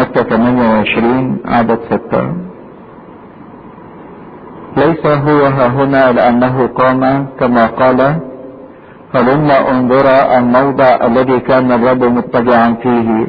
متى 28 عدد 6 ليس هو ها هنا لأنه قام كما قال فلما انظر الموضع الذي كان الرب مضطجعا فيه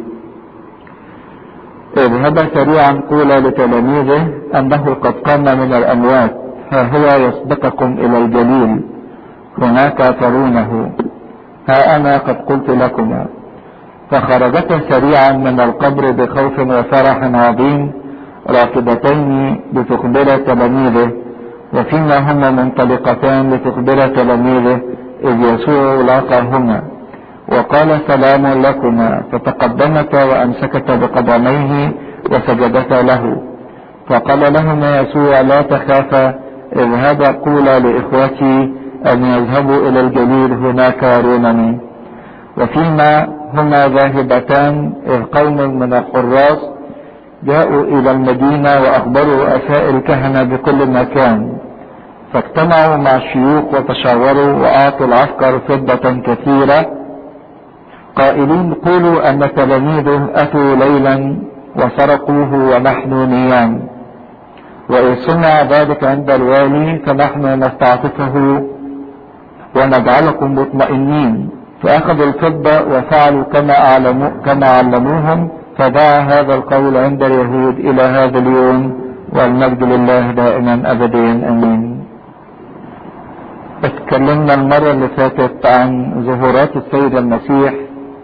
اذهب سريعا قولا لتلاميذه انه قد قام من الاموات ها هو يسبقكم الى الجليل هناك ترونه ها انا قد قلت لكما فخرجتا سريعا من القبر بخوف وفرح عظيم راكبتين لتخبر تلاميذه وفيما هما منطلقتان لتخبر تلاميذه إذ يسوع لاقاهما وقال سلام لكما فتقدمتا وأمسكتا بقدميه وسجدتا له فقال لهما يسوع لا تخافا اذهبا قولا لإخوتي أن يذهبوا إلى الجليل هناك يرونني وفيما هما ذاهبتان إذ قوم من الحراس جاءوا إلى المدينة وأخبروا رؤساء الكهنة بكل مكان فاجتمعوا مع الشيوخ وتشاوروا وأعطوا العسكر فضة كثيرة قائلين قولوا أن تلاميذه أتوا ليلا وسرقوه ونحن نيام وإذ سمع ذلك عند الوالي فنحن نستعطفه ونجعلكم مطمئنين فأخذوا الفضة وفعلوا كما, أعلموا كما علموهم فدعا هذا القول عند اليهود إلى هذا اليوم والمجد لله دائما أبديا أمين اتكلمنا المرة اللي فاتت عن ظهورات السيد المسيح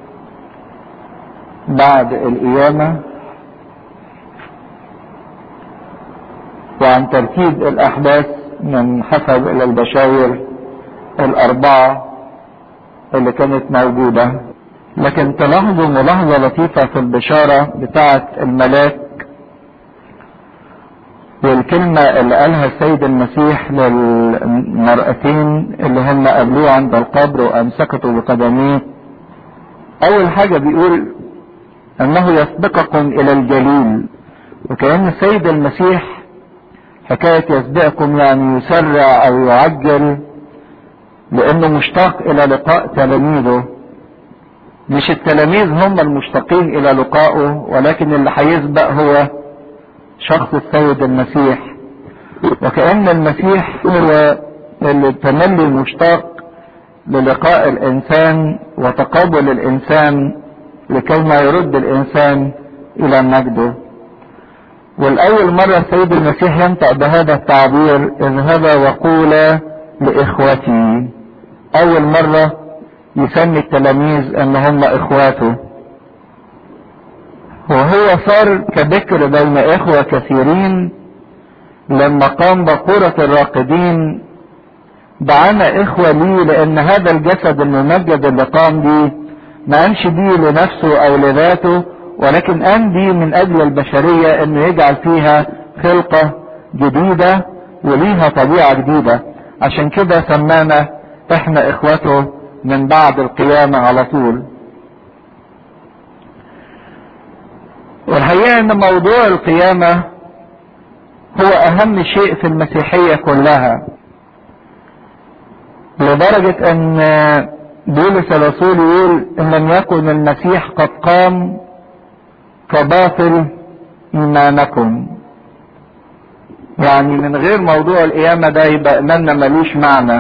بعد القيامة وعن ترتيب الأحداث من حسب إلى البشاير الأربعة اللي كانت موجودة لكن تلاحظوا ملاحظة لطيفة في البشارة بتاعة الملاك والكلمة اللي قالها السيد المسيح للمرأتين اللي هم قابلوه عند القبر وأمسكته بقدميه أول حاجة بيقول أنه يسبقكم إلى الجليل وكأن السيد المسيح حكاية يسبقكم يعني يسرع أو يعجل لأنه مشتاق إلى لقاء تلاميذه مش التلاميذ هم المشتاقين إلى لقائه ولكن اللي هيسبق هو شخص السيد المسيح وكأن المسيح هو اللي تملي مشتاق للقاء الإنسان وتقابل الإنسان لكي ما يرد الإنسان إلى مجده والأول مرة السيد المسيح ينطق بهذا التعبير اذهبا وقولا لإخوتي أول مرة يسمي التلاميذ أن هم إخواته وهو صار كبكر بين إخوة كثيرين لما قام بقورة الراقدين دعانا إخوة لي لأن هذا الجسد الممجد اللي قام بيه ما قامش بيه لنفسه أو لذاته ولكن قام بيه من أجل البشرية إنه يجعل فيها خلقة جديدة وليها طبيعة جديدة عشان كده سمانا إحنا إخوته من بعد القيامة على طول والحقيقة ان موضوع القيامة هو اهم شيء في المسيحية كلها لدرجة ان بولس الرسول يقول ان لم يكن المسيح قد قام فباطل ايمانكم يعني من غير موضوع القيامة ده يبقى ايماننا ملوش معنى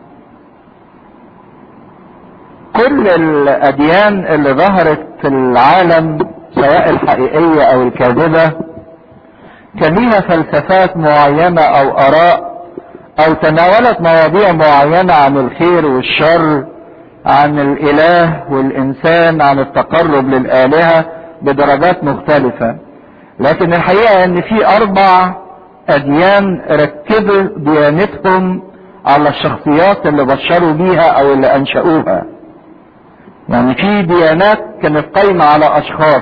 كل الاديان اللي ظهرت في العالم سواء الحقيقية او الكاذبة كان ليها فلسفات معينة او اراء او تناولت مواضيع معينة عن الخير والشر عن الاله والانسان عن التقرب للالهة بدرجات مختلفة لكن الحقيقة ان في اربع اديان ركبوا ديانتهم على الشخصيات اللي بشروا بيها او اللي انشأوها يعني في ديانات كانت قايمة على اشخاص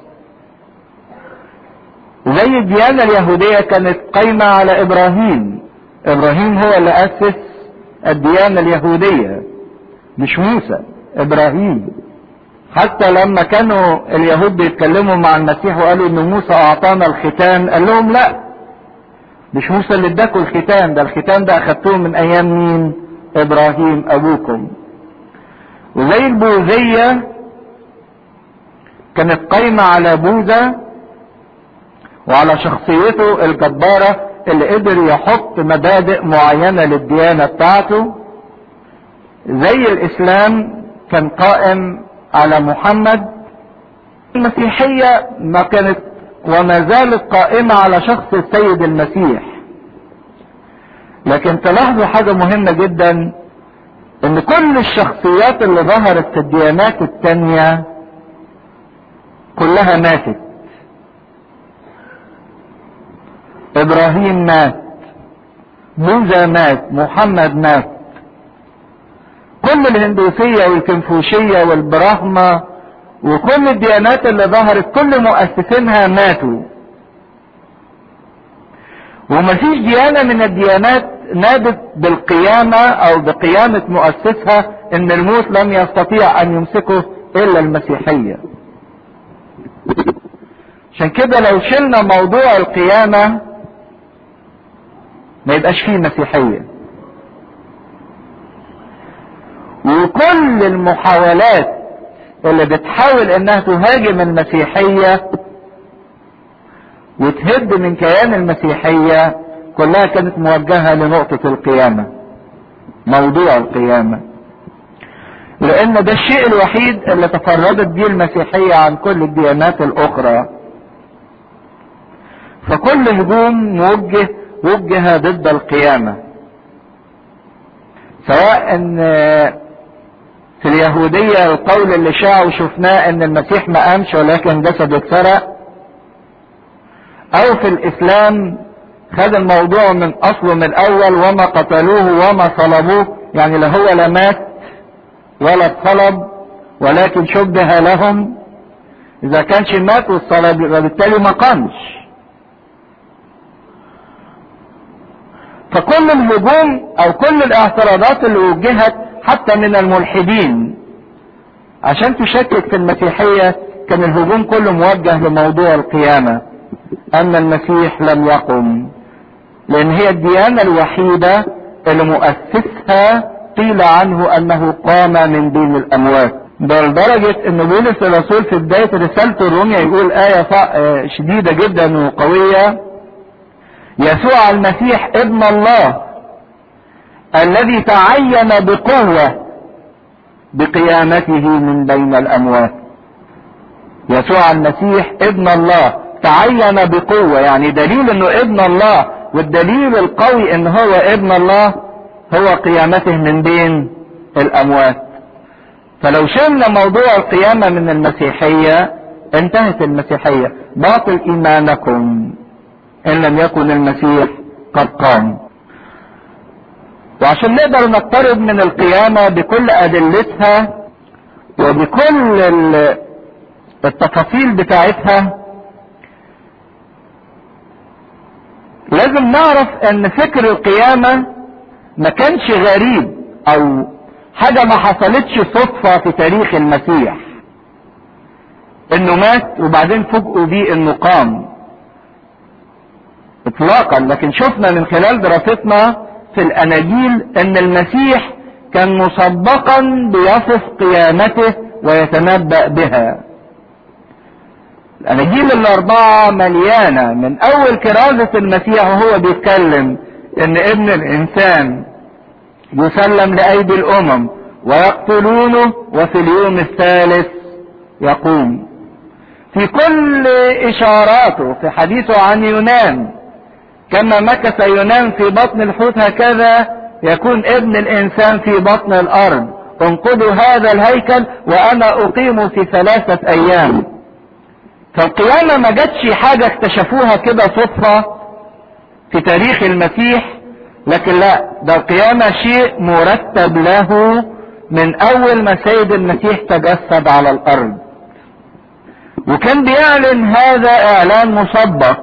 زي الديانة اليهودية كانت قايمة على ابراهيم ابراهيم هو اللي اسس الديانة اليهودية مش موسى ابراهيم حتى لما كانوا اليهود بيتكلموا مع المسيح وقالوا ان موسى اعطانا الختان قال لهم لا مش موسى اللي اداكوا الختان ده الختان ده اخدتوه من ايام مين ابراهيم ابوكم وزي البوذية كانت قايمة على بوذا وعلى شخصيته الجبارة اللي قدر يحط مبادئ معينة للديانة بتاعته زي الاسلام كان قائم على محمد المسيحية ما كانت وما زالت قائمة على شخص السيد المسيح لكن تلاحظوا حاجة مهمة جدا ان كل الشخصيات اللي ظهرت في الديانات التانية كلها ماتت ابراهيم مات موسى مات محمد مات كل الهندوسية والكنفوشية والبراهمة وكل الديانات اللي ظهرت كل مؤسسينها ماتوا ومفيش ديانة من الديانات نادت بالقيامة او بقيامة مؤسسها ان الموت لم يستطيع ان يمسكه الا المسيحية عشان كده لو شلنا موضوع القيامة ما يبقاش فيه مسيحية وكل المحاولات اللي بتحاول انها تهاجم المسيحية وتهد من كيان المسيحية كلها كانت موجهة لنقطة القيامة موضوع القيامة لان ده الشيء الوحيد اللي تفردت بيه المسيحية عن كل الديانات الاخرى فكل هجوم موجه وجه ضد القيامة سواء ان في اليهودية القول اللي شاع وشفناه ان المسيح ما قامش ولكن جسده اتسرق او في الاسلام خد الموضوع من اصله من الاول وما قتلوه وما صلبوه يعني لا هو لا مات ولا اتصلب ولكن شبه لهم اذا كانش مات والصلب يبقى بالتالي ما قامش فكل الهجوم او كل الاعتراضات اللي وجهت حتى من الملحدين عشان تشكك في المسيحية كان الهجوم كله موجه لموضوع القيامة ان المسيح لم يقم لان هي الديانة الوحيدة اللي مؤسسها قيل عنه انه قام من بين الاموات بل لدرجة ان بولس الرسول في بداية رسالته الرومية يقول آية شديدة جدا وقوية يسوع المسيح ابن الله الذي تعين بقوة بقيامته من بين الأموات يسوع المسيح ابن الله تعين بقوة يعني دليل انه ابن الله والدليل القوي ان هو ابن الله هو قيامته من بين الأموات فلو شلنا موضوع القيامة من المسيحية انتهت المسيحية باطل إيمانكم إن لم يكن المسيح قد قام وعشان نقدر نقترب من القيامة بكل أدلتها وبكل التفاصيل بتاعتها لازم نعرف ان فكر القيامة ما كانش غريب او حاجة ما حصلتش صدفة في تاريخ المسيح انه مات وبعدين فوجئوا بيه انه قام اطلاقا لكن شفنا من خلال دراستنا في الاناجيل ان المسيح كان مسبقا بيصف قيامته ويتنبأ بها الاناجيل الاربعة مليانة من اول كرازة المسيح وهو بيتكلم ان ابن الانسان يسلم لايدي الامم ويقتلونه وفي اليوم الثالث يقوم في كل اشاراته في حديثه عن يونان كما مكث يونان في بطن الحوت هكذا يكون ابن الانسان في بطن الارض انقذوا هذا الهيكل وانا اقيم في ثلاثة ايام فالقيامة ما جاتش حاجة اكتشفوها كده صدفة في تاريخ المسيح لكن لا ده القيامة شيء مرتب له من اول ما سيد المسيح تجسد على الارض وكان بيعلن هذا اعلان مسبق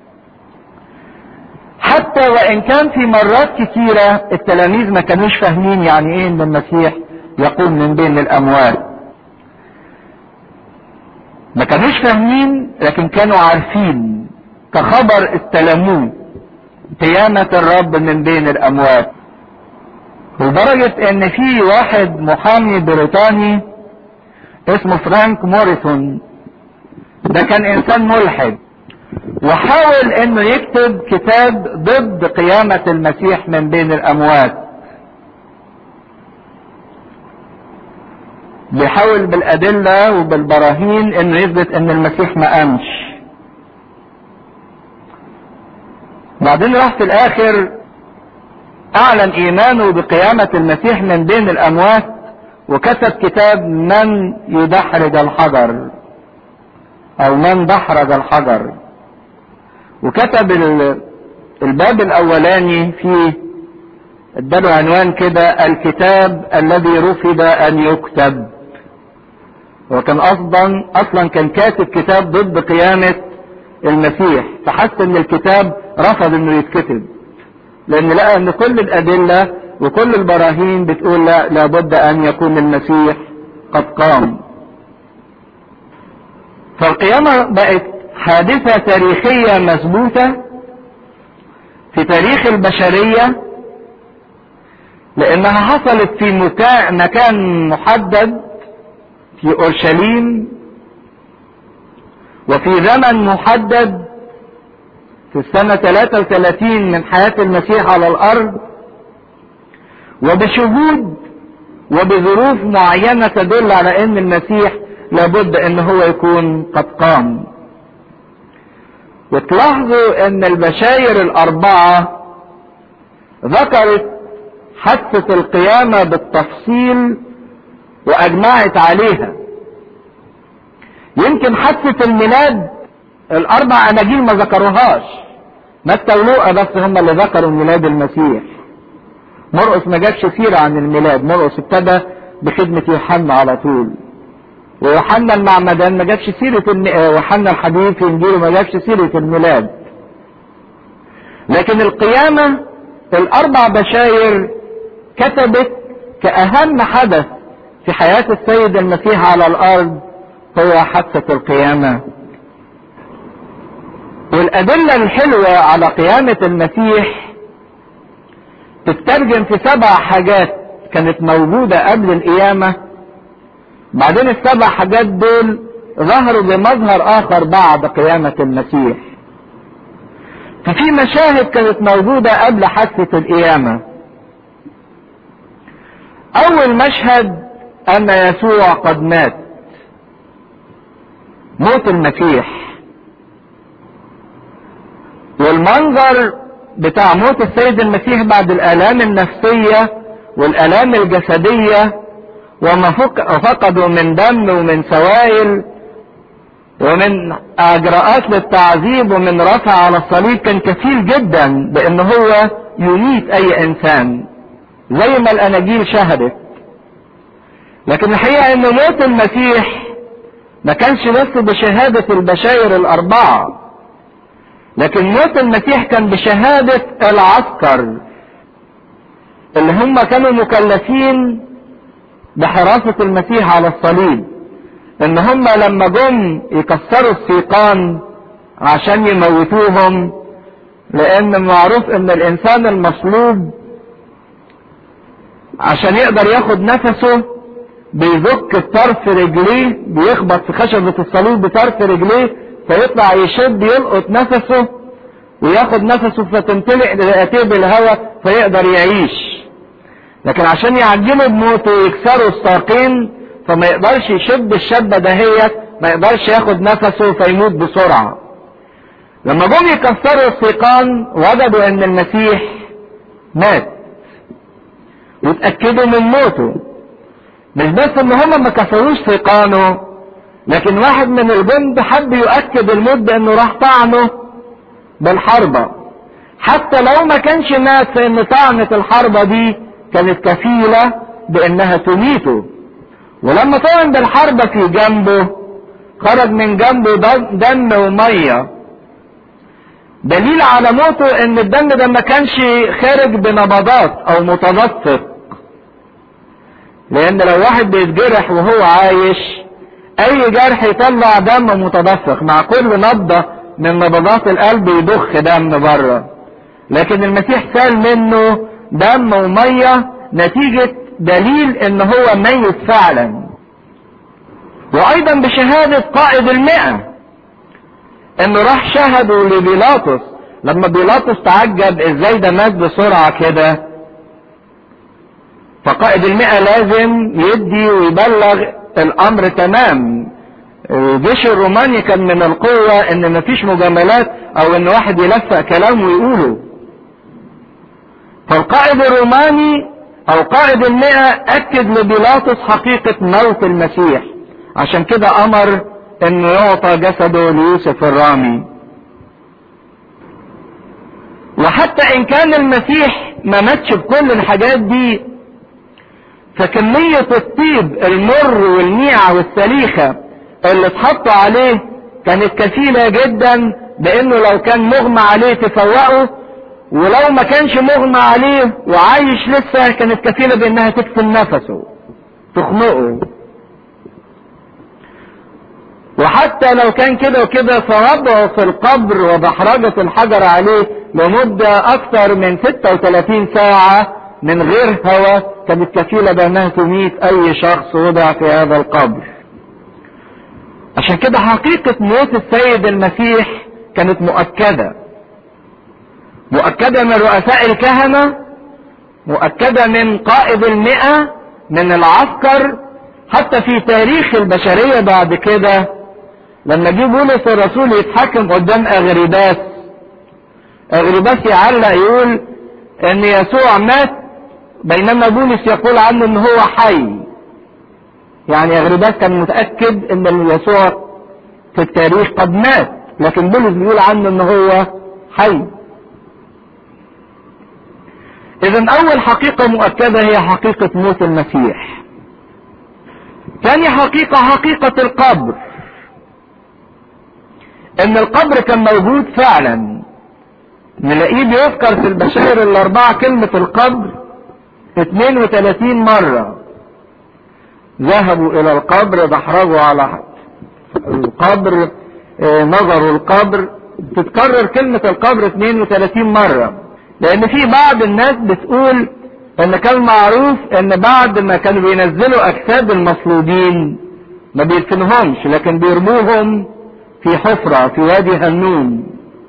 حتى وان كان في مرات كتيرة التلاميذ ما كانوش فاهمين يعني ايه ان المسيح يقوم من بين الاموات ما كانوش فاهمين لكن كانوا عارفين كخبر استلموه قيامة الرب من بين الاموات لدرجة ان في واحد محامي بريطاني اسمه فرانك موريسون ده كان انسان ملحد وحاول انه يكتب كتاب ضد قيامة المسيح من بين الاموات بيحاول بالادلة وبالبراهين انه يثبت ان المسيح ما قامش بعدين راح في الاخر اعلن ايمانه بقيامة المسيح من بين الاموات وكتب كتاب من يدحرج الحجر او من دحرج الحجر وكتب الباب الاولاني فيه اداله عنوان كده الكتاب الذي رفض ان يكتب وكان اصلا اصلا كان كاتب كتاب ضد قيامة المسيح فحس ان الكتاب رفض انه يتكتب لان لقى ان كل الادلة وكل البراهين بتقول لا لابد ان يكون المسيح قد قام فالقيامة بقت حادثة تاريخية مثبوتة في تاريخ البشرية لانها حصلت في مكان محدد في اورشليم وفي زمن محدد في السنة 33 من حياة المسيح على الارض وبشهود وبظروف معينة تدل على ان المسيح لابد ان هو يكون قد قام وتلاحظوا ان البشاير الاربعة ذكرت حثت القيامة بالتفصيل واجمعت عليها يمكن حثة الميلاد الاربع اناجيل ما ذكروهاش متى ولوقا بس هم اللي ذكروا ميلاد المسيح مرقس ما جابش سيرة عن الميلاد مرقس ابتدى بخدمة يوحنا على طول ويوحنا المعمدان ما جابش سيرة يوحنا الحبيب في انجيله ما جابش سيرة الميلاد لكن القيامة الاربع بشاير كتبت كأهم حدث في حياة السيد المسيح على الارض هو حادثة القيامة والأدلة الحلوة على قيامة المسيح تترجم في سبع حاجات كانت موجودة قبل القيامة بعدين السبع حاجات دول ظهروا بمظهر آخر بعد قيامة المسيح ففي مشاهد كانت موجودة قبل حادثة القيامة أول مشهد أن يسوع قد مات موت المسيح والمنظر بتاع موت السيد المسيح بعد الآلام النفسية والآلام الجسدية وما فقدوا من دم ومن سوائل ومن اجراءات للتعذيب ومن رفع على الصليب كان كثير جدا بان هو يميت اي انسان زي ما الاناجيل شهدت لكن الحقيقه ان موت المسيح ما كانش بس بشهادة البشاير الاربعة لكن موت المسيح كان بشهادة العسكر اللي هم كانوا مكلفين بحراسة المسيح على الصليب ان هم لما جم يكسروا السيقان عشان يموتوهم لان معروف ان الانسان المصلوب عشان يقدر ياخد نفسه بيزك بطرف رجليه بيخبط في خشبة الصليب بطرف رجليه فيطلع يشد يلقط نفسه وياخد نفسه فتمتلئ رئتيه بالهواء فيقدر يعيش لكن عشان يعجلوا بموته ويكسروا الساقين فما يقدرش يشد الشابة دهيت ما يقدرش ياخد نفسه فيموت بسرعة لما جم يكسروا السيقان وجدوا ان المسيح مات واتأكدوا من موته مش بس ان هم ما كسروش سيقانه لكن واحد من الجند حب يؤكد الموت بانه راح طعنه بالحربة حتى لو ما كانش مات فان طعنة الحربة دي كانت كفيلة بانها تميته ولما طعن بالحربة في جنبه خرج من جنبه دم ومية دليل على موته ان الدم ده ما كانش خارج بنبضات او متدفق لان لو واحد بيتجرح وهو عايش اي جرح يطلع دم متدفق مع كل نبضة من نبضات القلب يضخ دم بره لكن المسيح سال منه دم ومية نتيجة دليل ان هو ميت فعلا وايضا بشهادة قائد المئة انه راح شهدوا لبيلاطس لما بيلاطس تعجب ازاي ده مات بسرعة كده فقائد المئة لازم يدي ويبلغ الامر تمام الجيش الروماني كان من القوة ان مفيش مجاملات او ان واحد يلفق كلام ويقوله فالقائد الروماني او قائد المئة اكد لبيلاطس حقيقة موت المسيح عشان كده امر انه يعطى جسده ليوسف الرامي وحتى ان كان المسيح ما ماتش بكل الحاجات دي فكمية الطيب المر والميعة والسليخة اللي اتحطوا عليه كانت كفيلة جدا بانه لو كان مغمى عليه تفوقه ولو ما كانش مغمى عليه وعايش لسه كانت كفيلة بانها تكتم نفسه تخنقه وحتى لو كان كده وكده فوضعه في القبر ودحرجة الحجر عليه لمدة أكثر من 36 ساعة من غير هواء كانت كفيلة بأنها تميت أي شخص وضع في هذا القبر. عشان كده حقيقة موت السيد المسيح كانت مؤكدة. مؤكدة من رؤساء الكهنة، مؤكدة من قائد المئة، من العسكر، حتى في تاريخ البشرية بعد كده لما جه بولس الرسول يتحكم قدام اغرباس اغرباس يعلق يقول ان يسوع مات بينما بولس يقول عنه ان هو حي يعني اغرباس كان متاكد ان يسوع في التاريخ قد مات لكن بولس بيقول عنه ان هو حي اذا اول حقيقه مؤكده هي حقيقه موت المسيح ثاني حقيقه حقيقه القبر ان القبر كان موجود فعلا نلاقيه بيذكر في البشائر الاربعة كلمة القبر 32 مرة ذهبوا الى القبر دحرجوا على القبر نظروا القبر تتكرر كلمة القبر 32 مرة لان في بعض الناس بتقول ان كان معروف ان بعد ما كانوا بينزلوا اجساد المصلوبين ما بيدفنهمش لكن بيرموهم في حفرة في وادي هنوم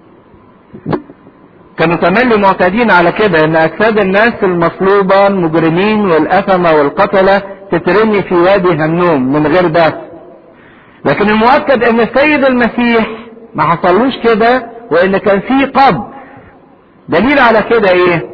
كانوا تملي معتادين على كده ان اجساد الناس المصلوبة المجرمين والأثمة والقتلة تترمي في وادي هنوم من غير دفن لكن المؤكد ان السيد المسيح ما حصلوش كده وان كان في قبر دليل على كده ايه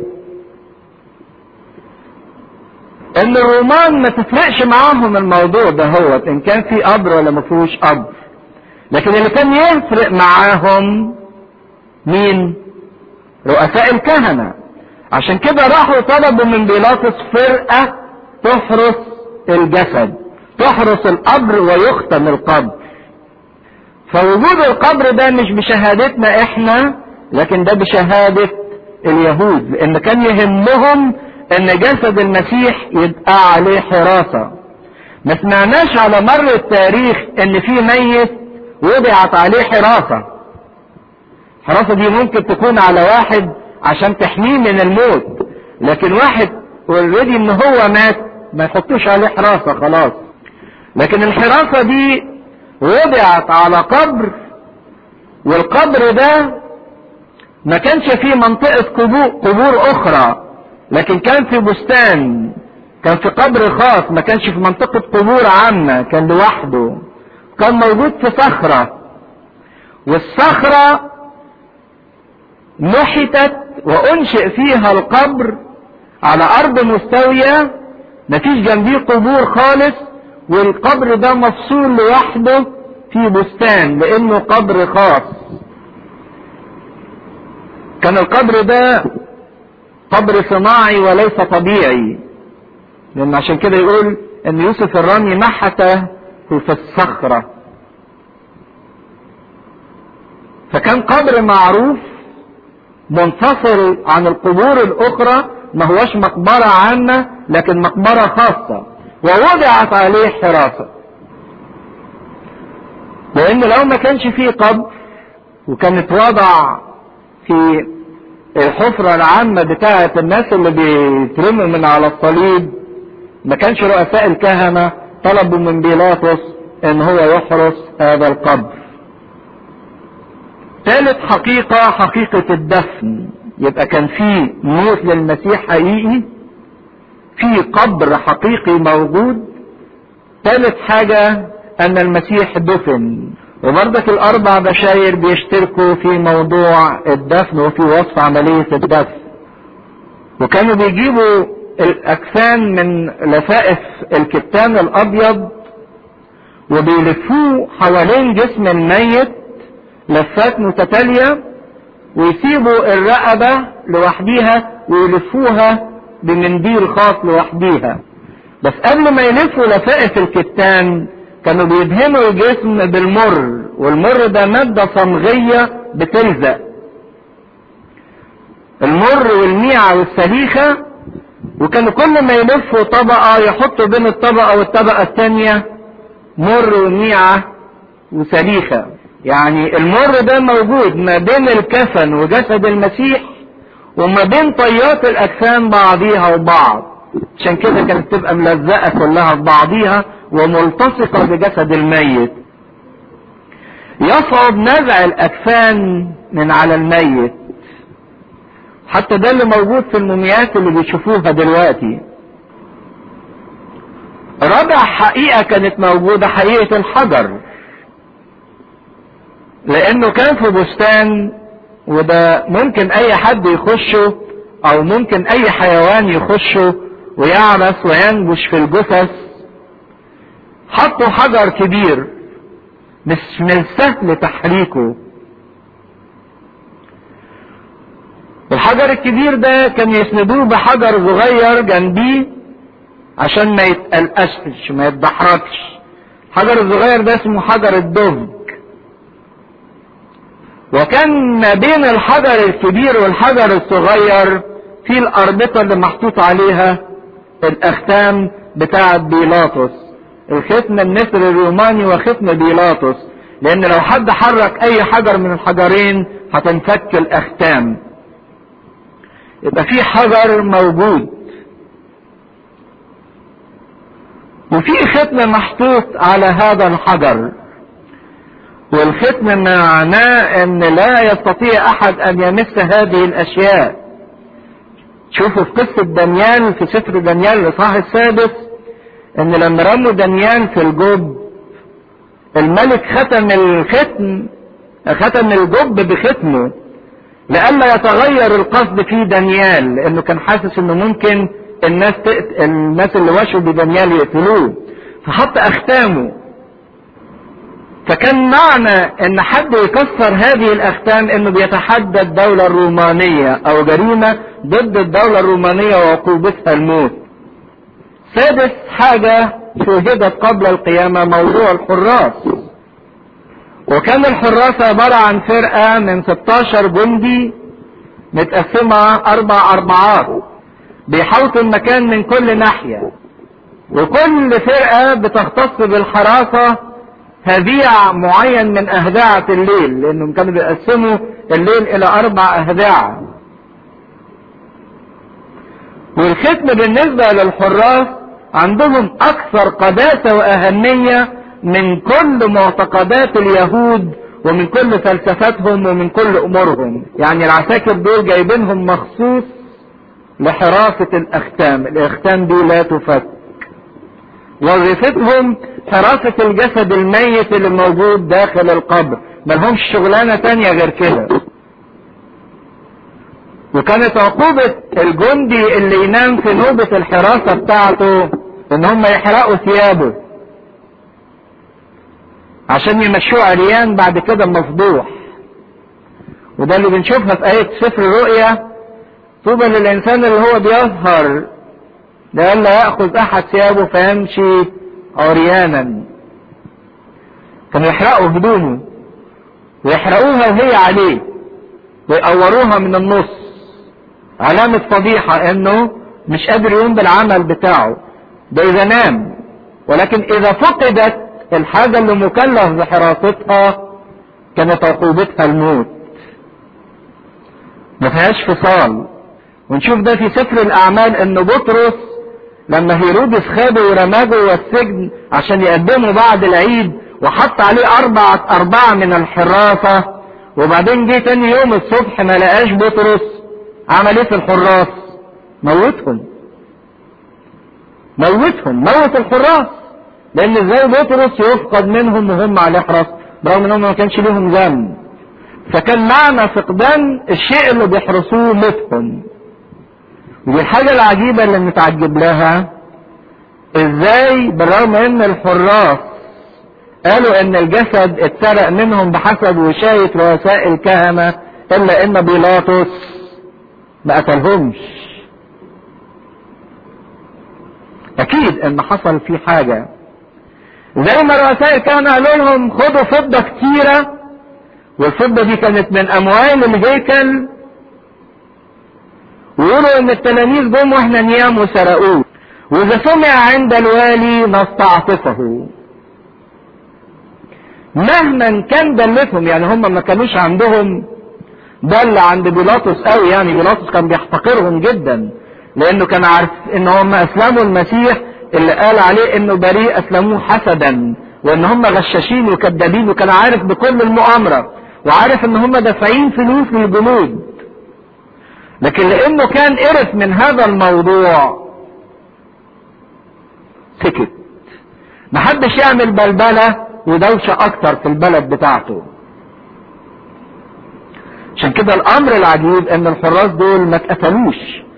ان الرومان ما تفرقش معاهم الموضوع ده هو ان كان في قبر ولا ما فيهوش قبر لكن اللي كان يفرق معاهم مين رؤساء الكهنة عشان كده راحوا طلبوا من بيلاطس فرقة تحرس الجسد تحرس القبر ويختم القبر فوجود القبر ده مش بشهادتنا احنا لكن ده بشهادة اليهود لان كان يهمهم ان جسد المسيح يبقى عليه حراسة ما سمعناش على مر التاريخ ان في ميت وضعت عليه حراسة الحراسة دي ممكن تكون على واحد عشان تحميه من الموت لكن واحد اوريدي ان هو مات ما يحطوش عليه حراسة خلاص لكن الحراسة دي وضعت على قبر والقبر ده ما كانش فيه منطقة قبور اخرى لكن كان في بستان كان في قبر خاص ما كانش في منطقة قبور عامة كان لوحده كان موجود في صخرة والصخرة نحتت وانشئ فيها القبر على ارض مستوية مفيش جنبيه قبور خالص والقبر ده مفصول لوحده في بستان لانه قبر خاص كان القبر ده قبر صناعي وليس طبيعي لان عشان كده يقول ان يوسف الرامي نحته في الصخرة فكان قبر معروف منفصل عن القبور الاخرى ما هوش مقبرة عامة لكن مقبرة خاصة ووضعت عليه حراسة لان لو ما كانش فيه قبر وكانت وضع في الحفرة العامة بتاعة الناس اللي بيترموا من على الصليب ما كانش رؤساء الكهنة طلبوا من بيلاطس ان هو يحرس هذا القبر ثالث حقيقة حقيقة الدفن يبقى كان في موت للمسيح حقيقي في قبر حقيقي موجود ثالث حاجة ان المسيح دفن وبرضك الاربع بشاير بيشتركوا في موضوع الدفن وفي وصف عملية الدفن وكانوا بيجيبوا الاكفان من لفائف الكتان الابيض وبيلفوه حوالين جسم الميت لفات متتالية ويسيبوا الرقبة لوحديها ويلفوها بمنديل خاص لوحديها بس قبل ما يلفوا لفائف الكتان كانوا بيدهنوا الجسم بالمر والمر ده مادة صمغية بتلزق المر والميعة والسليخة وكانوا كل ما يلفوا طبقة يحطوا بين الطبقة والطبقة الثانية مر وميعة وسليخة يعني المر ده موجود ما بين الكفن وجسد المسيح وما بين طيات الاجسام بعضيها وبعض عشان كده كانت تبقى ملزقه كلها في بعضيها وملتصقه بجسد الميت يصعب نزع الاكفان من على الميت حتى ده اللي موجود في الموميات اللي بيشوفوها دلوقتي رابع حقيقة كانت موجودة حقيقة الحجر لانه كان في بستان وده ممكن اي حد يخشه او ممكن اي حيوان يخشه ويعرس وينبش في الجثث حطوا حجر كبير مش من السهل تحريكه الحجر الكبير ده كان يسندوه بحجر صغير جنبيه عشان ما يتقلقش ما يتدحرجش الحجر الصغير ده اسمه حجر الدهن وكان ما بين الحجر الكبير والحجر الصغير في الأربطة اللي محطوط عليها الأختام بتاعة بيلاطس الختم النسر الروماني وختم بيلاطس لأن لو حد حرك أي حجر من الحجرين هتنفك الأختام يبقى في حجر موجود وفي ختم محطوط على هذا الحجر والختم معناه ان لا يستطيع احد ان يمس هذه الاشياء شوفوا في قصة دانيال في سفر دانيال الاصحاح السادس ان لما رموا دانيال في الجب الملك ختم الختم ختم الجب بختمه لئلا يتغير القصد في دانيال لانه كان حاسس انه ممكن الناس تقت... الناس اللي وشوا بدانيال يقتلوه فحط اختامه فكان معنى ان حد يكسر هذه الاختام انه بيتحدى الدولة الرومانية او جريمة ضد الدولة الرومانية وعقوبتها الموت سادس حاجة شوهدت قبل القيامة موضوع الحراس وكان الحراس عبارة عن فرقة من 16 جندي متقسمة اربع اربعات بيحوطوا المكان من كل ناحية وكل فرقة بتختص بالحراسة هذيع معين من أهداعة الليل لأنهم كانوا بيقسموا الليل إلى أربع أهداع والختم بالنسبة للحراس عندهم أكثر قداسة وأهمية من كل معتقدات اليهود ومن كل فلسفتهم ومن كل أمورهم يعني العساكر دول جايبينهم مخصوص لحراسة الأختام الأختام دي لا تفك وظيفتهم حراسة الجسد الميت اللي موجود داخل القبر ملهمش شغلانة تانية غير كده وكانت عقوبة الجندي اللي ينام في نوبة الحراسة بتاعته ان هم يحرقوا ثيابه عشان يمشوه عريان بعد كده مفضوح وده اللي بنشوفها في آية سفر الرؤيا طوبى للإنسان اللي هو بيظهر لئلا يأخذ أحد ثيابه فيمشي عريانا كانوا يحرقوا هدومه ويحرقوها وهي عليه ويقوروها من النص علامة فضيحة انه مش قادر يقوم بالعمل بتاعه ده اذا نام ولكن اذا فقدت الحاجة اللي مكلف بحراستها كانت عقوبتها الموت ما فيهاش فصال ونشوف ده في سفر الاعمال ان بطرس لما هيرودس خده ورماه جوه السجن عشان يقدمه بعد العيد وحط عليه أربعة أربعة من الحراسة وبعدين جه تاني يوم الصبح ما لقاش بطرس عمل ايه في الحراس موتهم موتهم موت الحراس لان ازاي بطرس يفقد منهم وهم على حرس برغم انهم ما كانش ليهم ذنب فكان معنى فقدان الشيء اللي بيحرسوه موتهم ودي الحاجة العجيبة اللي نتعجب لها ازاي بالرغم ان الحراس قالوا ان الجسد اتسرق منهم بحسب وشاية رؤساء الكهنة الا ان بيلاطس ما قتلهمش اكيد ان حصل في حاجة زي ما رؤساء الكهنة قالوا لهم خدوا فضة كتيرة والفضة دي كانت من اموال الهيكل ويقولوا ان التلاميذ جم واحنا نيام وسرقوه واذا سمع عند الوالي نستعطفه مهما كان دلتهم يعني هم ما كانوش عندهم دل عند بيلاطس قوي يعني بيلاطس كان بيحتقرهم جدا لانه كان عارف ان هم اسلموا المسيح اللي قال عليه انه بريء اسلموه حسدا وان هم غشاشين وكذابين وكان عارف بكل المؤامره وعارف ان هم دافعين فلوس للجنود لكن لانه كان قرف من هذا الموضوع سكت محدش يعمل بلبلة ودوشة اكتر في البلد بتاعته عشان كده الامر العجيب ان الحراس دول ما اتقتلوش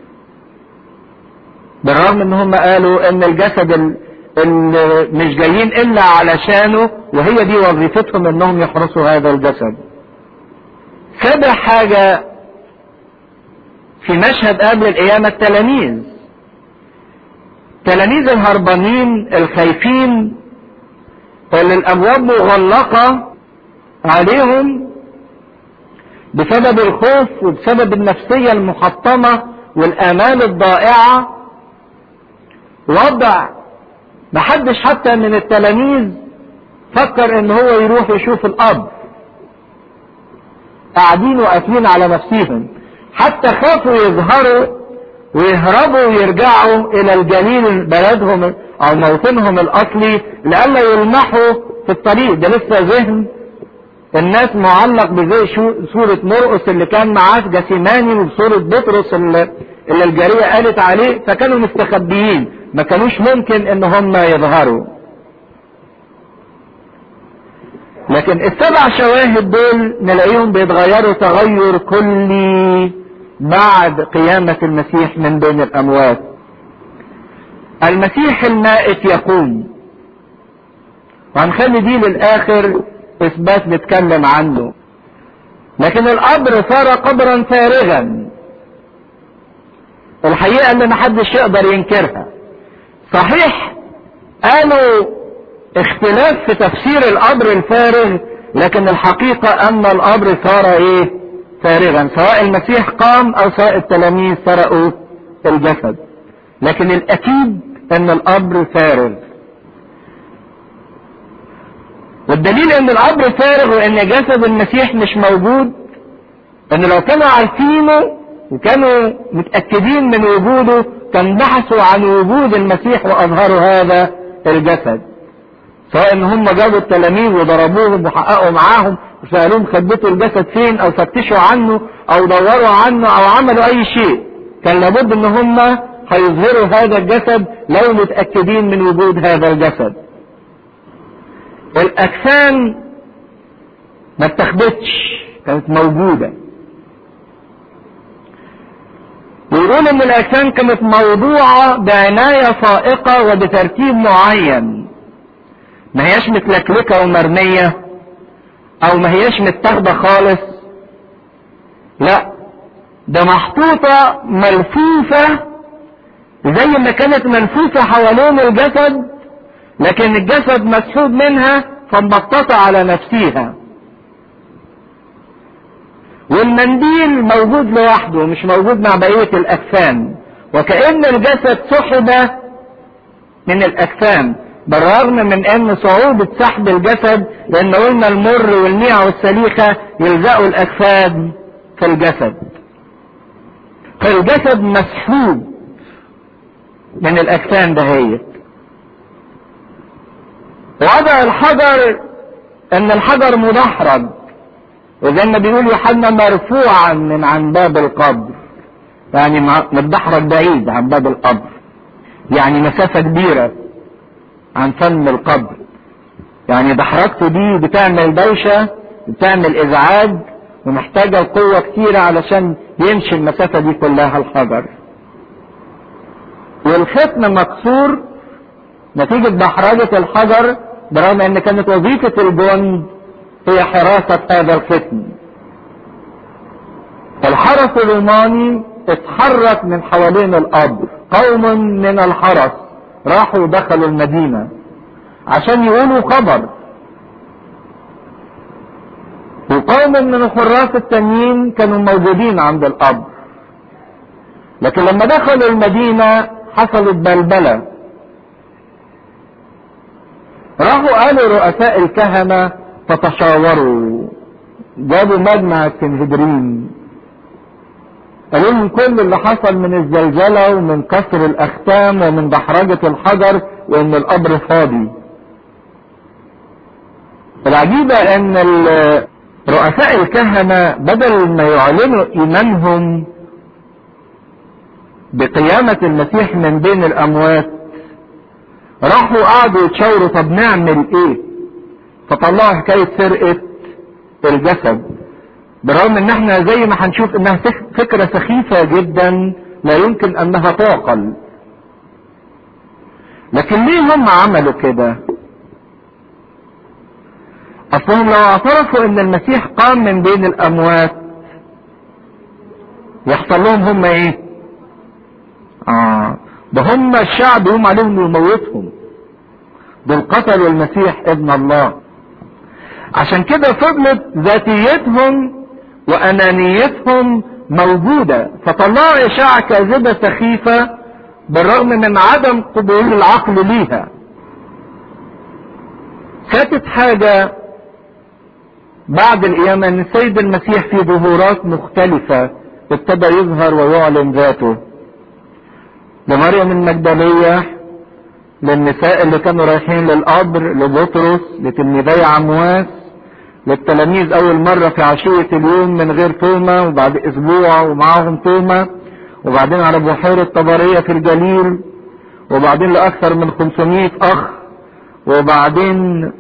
بالرغم ان هم قالوا ان الجسد اللي مش جايين الا علشانه وهي دي وظيفتهم انهم يحرسوا هذا الجسد سابع حاجة في مشهد قبل القيامة التلاميذ تلاميذ الهربانين الخايفين اللي الابواب مغلقة عليهم بسبب الخوف وبسبب النفسية المحطمة والآمال الضائعة وضع محدش حتى من التلاميذ فكر ان هو يروح يشوف الاب قاعدين وقافلين على نفسهم حتى خافوا يظهروا ويهربوا ويرجعوا الى الجليل بلدهم او موطنهم الاصلي لئلا يلمحوا في الطريق ده لسه ذهن الناس معلق بزي صورة مرقس اللي كان معاه في جسيماني وبصورة بطرس اللي, اللي الجارية قالت عليه فكانوا مستخبيين ما كانوش ممكن ان هم يظهروا لكن السبع شواهد دول نلاقيهم بيتغيروا تغير كلي بعد قيامة المسيح من بين الأموات المسيح المائت يقوم وهنخلي دي للآخر إثبات نتكلم عنه لكن القبر صار قبرا فارغا الحقيقة ان محدش يقدر ينكرها صحيح قالوا اختلاف في تفسير القبر الفارغ لكن الحقيقة ان القبر صار ايه فارغا سواء المسيح قام او سواء التلاميذ سرقوا الجسد لكن الاكيد ان القبر فارغ والدليل ان القبر فارغ وان جسد المسيح مش موجود ان لو كانوا عارفينه وكانوا متأكدين من وجوده كان بحثوا عن وجود المسيح واظهروا هذا الجسد سواء ان هم جابوا التلاميذ وضربوهم وحققوا معاهم وسألوهم خبتوا الجسد فين او فتشوا عنه او دوروا عنه او عملوا اي شيء كان لابد ان هم هيظهروا هذا الجسد لو متأكدين من وجود هذا الجسد الاجسام ما اتخذتش كانت موجودة ويقول ان الاجسام كانت موضوعة بعناية فائقة وبترتيب معين ما هياش متلكلكة ومرمية او ما هياش متاخدة خالص لا ده محطوطة ملفوفة زي ما كانت ملفوفة حوالين الجسد لكن الجسد مسحوب منها فمبططة على نفسها والمنديل موجود لوحده مش موجود مع بقية الأجسام وكأن الجسد سحب من الأجسام بالرغم من ان صعوبة سحب الجسد لان قلنا المر والميع والسليخة يلزقوا الاجساد في الجسد فالجسد مسحوب من الاجسام دهيت وضع الحجر ان الحجر مدحرج وزي ما بيقول يوحنا مرفوعا من عن باب القبر يعني متدحرج بعيد عن باب القبر يعني مسافة كبيرة عن فم القبر يعني دحرجته دي بتعمل دوشة بتعمل ازعاج ومحتاجة قوة كتيرة علشان يمشي المسافة دي كلها الحجر والختم مكسور نتيجة دحرجة الحجر برغم ان كانت وظيفة الجند هي حراسة هذا الختم الحرس الروماني اتحرك من حوالين القبر قوم من الحرس راحوا دخلوا المدينة عشان يقولوا خبر وقوم من الحراس التانيين كانوا موجودين عند القبر لكن لما دخلوا المدينة حصلت بلبلة راحوا قالوا رؤساء الكهنة فتشاوروا جابوا مجمع السنهدرين قالوا لهم كل اللي حصل من الزلزلة ومن كسر الأختام ومن دحرجة الحجر وإن القبر فاضي العجيبة إن رؤساء الكهنة بدل ما يعلنوا إيمانهم بقيامة المسيح من بين الأموات راحوا قعدوا يتشاوروا طب نعمل إيه؟ فطلعوا حكاية سرقة الجسد برغم ان احنا زي ما هنشوف انها فكرة سخيفة جدا لا يمكن انها تعقل لكن ليه هم عملوا كده اصلهم لو اعترفوا ان المسيح قام من بين الاموات يحصل لهم هم ايه اه ده هم الشعب هم عليهم يموتهم دول قتلوا المسيح ابن الله عشان كده فضلت ذاتيتهم وانانيتهم موجودة فطلعوا اشاعة كاذبة سخيفة بالرغم من عدم قبول العقل ليها كانت حاجة بعد القيامة ان السيد المسيح في ظهورات مختلفة ابتدى يظهر ويعلن ذاته لمريم المجدلية للنساء اللي كانوا رايحين للقبر لبطرس لتلميذي عمواس للتلاميذ اول مرة في عشية اليوم من غير تومة وبعد اسبوع ومعاهم تومة وبعدين على بحيرة طبرية في الجليل وبعدين لاكثر من 500 اخ وبعدين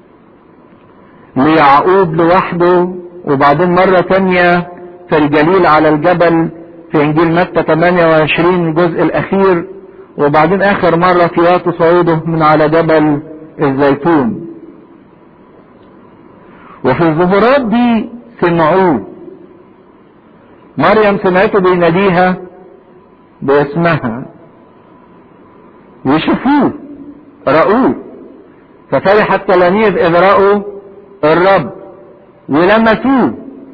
ليعقوب لوحده وبعدين مرة تانية في الجليل على الجبل في انجيل متى 28 الجزء الاخير وبعدين اخر مرة في وقت صعوده من على جبل الزيتون وفي الظهورات دي سمعوه مريم سمعته بيناديها باسمها وشافوه رأوه ففرح التلاميذ اذ رأوا الرب ولمسوه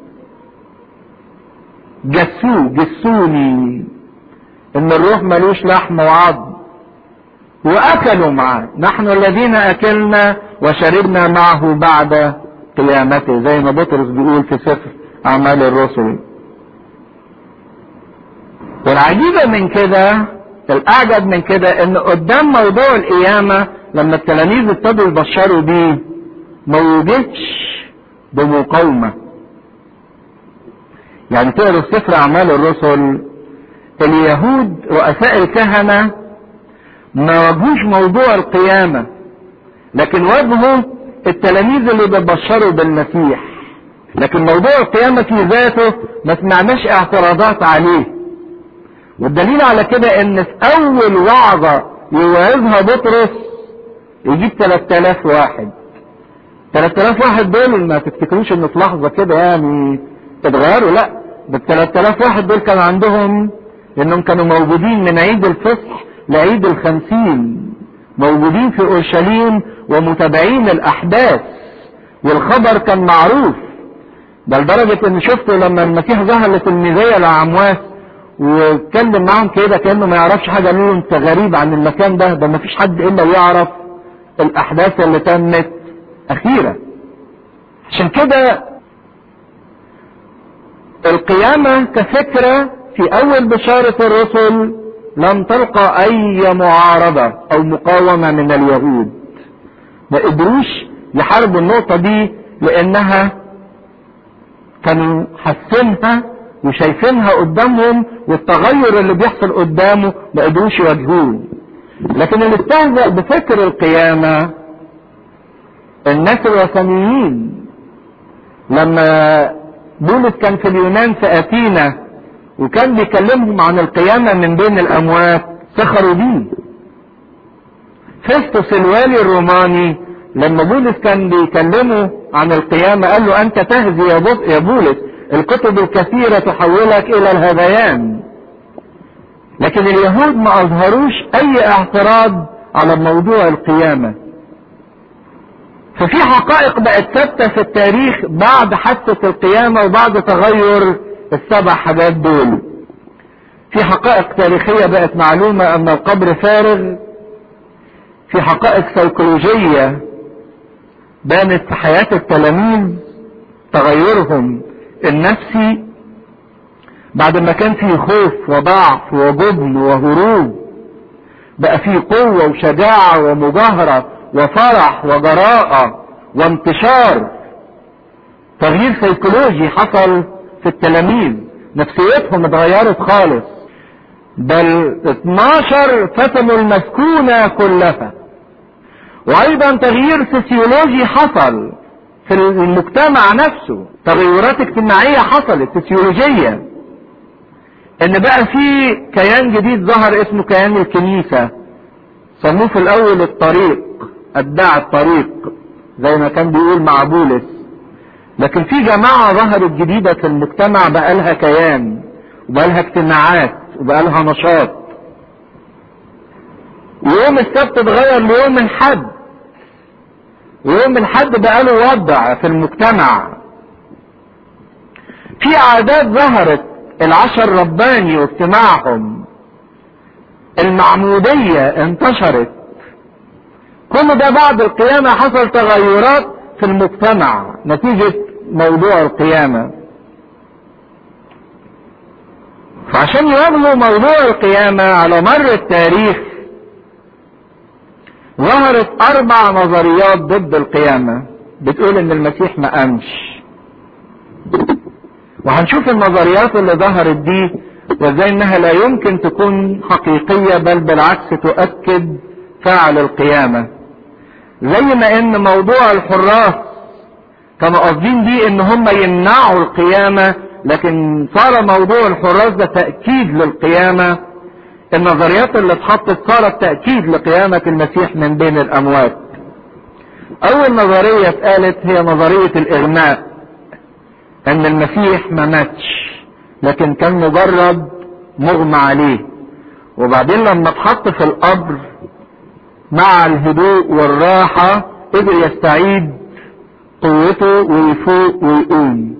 جسوه جسوني ان الروح ملوش لحم وعظم واكلوا معاه نحن الذين اكلنا وشربنا معه بعد قيامته زي ما بطرس بيقول في سفر اعمال الرسل والعجيبة من كده الاعجب من كده ان قدام موضوع القيامة لما التلاميذ ابتدوا يبشروا بيه ما وجدش بمقاومة يعني تقروا سفر اعمال الرسل اليهود رؤساء الكهنة ما واجهوش موضوع القيامة لكن واجهوا التلاميذ اللي بيبشروا بالمسيح لكن موضوع القيامة في ذاته ما سمعناش اعتراضات عليه والدليل على كده ان في اول وعظة يوعظها بطرس يجيب 3000 واحد 3000 واحد دول ما تفتكروش ان في لحظة كده يعني اتغيروا لا ده 3000 واحد دول كان عندهم انهم كانوا موجودين من عيد الفصح لعيد الخمسين موجودين في اورشليم ومتابعين الاحداث والخبر كان معروف ده لدرجة ان شفته لما المسيح ظهر لتلميذية لعمواس واتكلم معاهم كده كانه ما يعرفش حاجه قالوا له انت غريب عن المكان ده ده ما فيش حد الا يعرف الاحداث اللي تمت اخيرا عشان كده القيامه كفكره في اول بشاره الرسل لم تلقى اي معارضه او مقاومه من اليهود ما قدروش يحاربوا النقطه دي لانها كانوا حاسينها وشايفينها قدامهم والتغير اللي بيحصل قدامه ما قدروش يواجهوه لكن اللي استهزأ بفكر القيامة الناس الوثنيين لما بولس كان في اليونان في أثينا وكان بيكلمهم عن القيامة من بين الأموات سخروا بيه فيستوس الوالي الروماني لما بولس كان بيكلمه عن القيامة قال له أنت تهزي يا بولس الكتب الكثيرة تحولك إلى الهذيان لكن اليهود ما أظهروش أي اعتراض على موضوع القيامة ففي حقائق بقت ثابتة في التاريخ بعد حادثة القيامة وبعد تغير السبع حاجات دول في حقائق تاريخية بقت معلومة أن القبر فارغ في حقائق سيكولوجية بانت في حياة التلاميذ تغيرهم النفسي بعد ما كان فيه خوف وضعف وجبن وهروب بقى فيه قوة وشجاعة ومجاهرة وفرح وجراءة وانتشار تغيير سيكولوجي حصل في التلاميذ نفسيتهم اتغيرت خالص بل 12 فتنوا المسكونة كلها وايضا تغيير سيسيولوجي حصل في المجتمع نفسه تغيرات اجتماعية حصلت سيسيولوجية ان بقى في كيان جديد ظهر اسمه كيان الكنيسة سموه في الاول الطريق ادعى الطريق زي ما كان بيقول مع بولس لكن في جماعة ظهرت جديدة في المجتمع بقى لها كيان وبقى لها اجتماعات وبقى لها نشاط ويوم السبت اتغير ليوم الحد ويوم الحد بقى له وضع في المجتمع في عادات ظهرت العشر رباني واجتماعهم المعمودية انتشرت كل ده بعد القيامة حصل تغيرات في المجتمع نتيجة موضوع القيامة فعشان يواجهوا موضوع القيامة على مر التاريخ ظهرت أربع نظريات ضد القيامة بتقول إن المسيح ما قامش وهنشوف النظريات اللي ظهرت دي وازاي انها لا يمكن تكون حقيقية بل بالعكس تؤكد فعل القيامة زي ما ان موضوع الحراس كانوا قاصدين بيه ان هم يمنعوا القيامة لكن صار موضوع الحراس ده تأكيد للقيامة النظريات اللي اتحطت صارت تأكيد لقيامة المسيح من بين الأموات أول نظرية اتقالت هي نظرية الإغماء ان المسيح ما ماتش لكن كان مجرد مغمى عليه وبعدين لما اتحط في القبر مع الهدوء والراحة قدر يستعيد قوته ويفوق ويقوم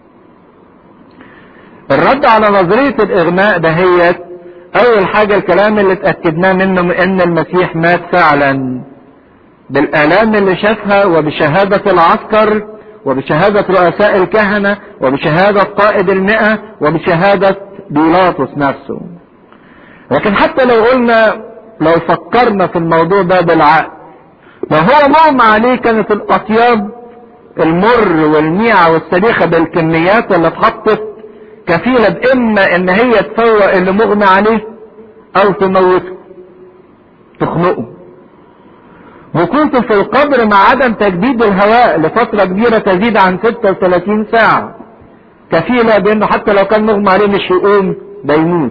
الرد على نظرية الإغماء دهيت أول حاجة الكلام اللي اتأكدناه منه إن المسيح مات فعلا بالآلام اللي شافها وبشهادة العسكر وبشهادة رؤساء الكهنة وبشهادة قائد المئة وبشهادة بيلاطس نفسه لكن حتى لو قلنا لو فكرنا في الموضوع ده بالعقل لو هو مغمى عليه كانت الأطياب المر والميعة والسليخة بالكميات اللي اتحطت كفيلة بإما إن هي تفوق اللي مغمى عليه أو تموته تخنقه وكنت في القبر مع عدم تجديد الهواء لفترة كبيرة تزيد عن 36 ساعة كفيلة بانه حتى لو كان مغمى عليه مش يقوم ده يموت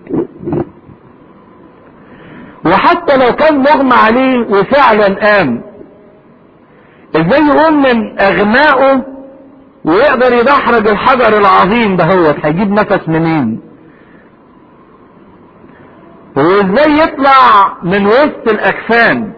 وحتى لو كان مغمى عليه وفعلا قام ازاي يقوم من اغمائه ويقدر يدحرج الحجر العظيم ده هو هيجيب نفس منين وازاي يطلع من وسط الاجسام